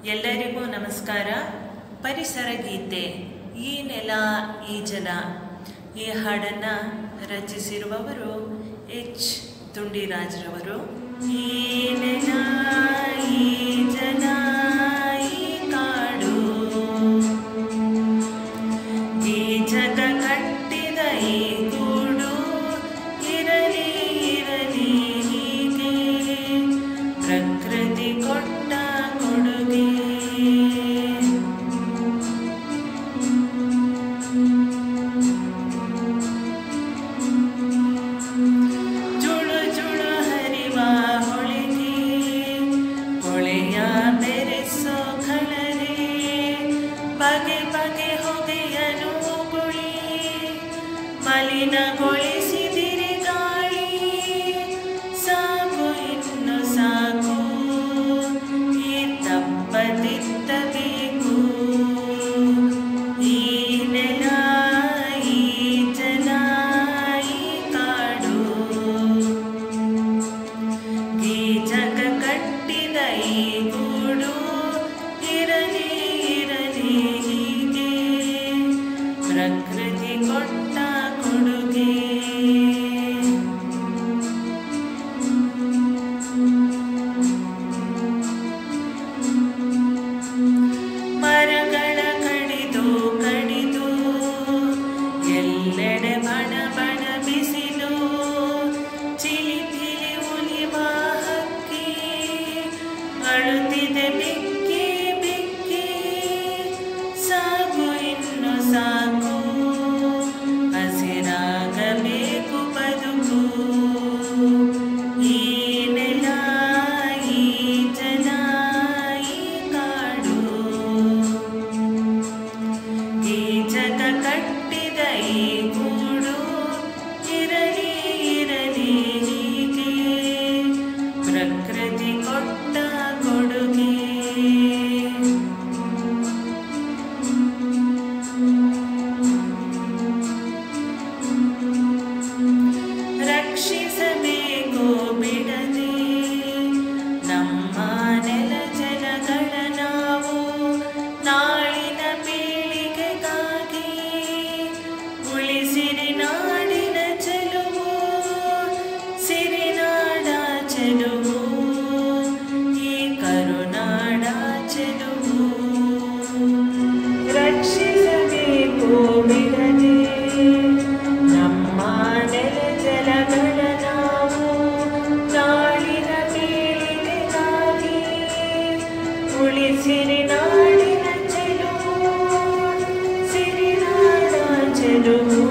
ಎಲ್ಲರಿಗೂ ನಮಸ್ಕಾರ ಪರಿಸರ ಗೀತೆ ಈ ನೆಲ ಈ ಜನ ಈ ಹಾಡನ್ನು ರಚಿಸಿರುವವರು ಎಚ್ ತುಂಡಿರಾಜ್ರವರು ಈ ನೆಲ ಈ ಜನ ಈ ಕಾಡು ಈ ಜಗ ಕಟ್ಟಿದ ಈ ಗೂಡು ಇರಲಿ ಇರಲಿ ಹೀಗೆ ಪ್ರಕೃತಿ ಕೊಟ್ಟ ಕೊಡುಗೆ ಜುಳು ಜುಳು ಹರಿವ ಹೊಳೆಗೆ ಹೊಳೆಯ ಬೆರೆಸೋ ಕಳರೆ ಬಗೆ ಬಗೆ ಹೊಗೆಯನು ಉಗುಳಿ ಮಲಿನಗೊಳಿಸಿದಿರಿ ಗಾಳಿ ಸಾಕು ಇನ್ನು ಸಾಕು ಈ ತಪ್ಪದಿತ್ತಬೇಕು ಈ ನೆಲ ಈ ಜನ ಈ ಕಾಡು ಈ ಜಗ ಕಟ್ಟಿದ ಈ ಗೂಡು ಇರಲಿ ಇರಲಿ ಹೀಗೆ ಪ್ರಕೃತಿ ಕೊಟ್ಟ ಕೊಡುಗೆ ಮರಗಳ ಕಡಿದು ಕಡಿದು ಎಲ್ಲೆಡೆ ಬಣ ಬಣ ಬಿಸಿಲು ಚಿಲಿಪಿಲಿ ಉಲಿವ ಹಕ್ಕಿ ಅಳುತ್ತಿದೆ ಬಿಕ್ಕಿ ಬಿಕ್ಕಿ ಸಾಕು ಇನ್ನು ಸಾಕು ಹಸಿರಾಗಬೇಕು ಬದುಕು ಈ ನೆಲ ಈ ಜನ ಈ ಕಾಡು ಈ ಜಗ ಕಟ್ಟಿದ ಈ ಗೂಡು ಇರಲಿ ಇರಲಿ ಹೀಗೆ ಪ್ರಕೃತಿ ಕೊಟ್ಟ ಕೊಡುಗೆ ರಕ್ಷಿಸಬೇಕು ಬಿಡದೆ ನಮ್ಮ ನೆಲ ಜಲಗಳ ನಾವು ನಾಳಿನ ಪೀಳಿಗೆಗಾಗಿ ಉಳಿಸಿರಿ ನಾಡಿನ ಚೆಲುವು ಸಿರಿನಾಡ ಚೆಲುವು ಈ ಕರುನಾಡ ಚೆಲುವು ರಕ್ಷಿಸಬೇಕು ಬಿಡದೆ ನಮ್ಮ ನೆಲ ಜಲಗಳ ನಾವು ನಾಳಿನ ಪೀಳಿಗೆಗಾಗಿ ಉಳಿಸಿರಿ ನಾಡಿನ ಚೆಲುವು ಸಿರಿನಾಡ ಚೆಲುವು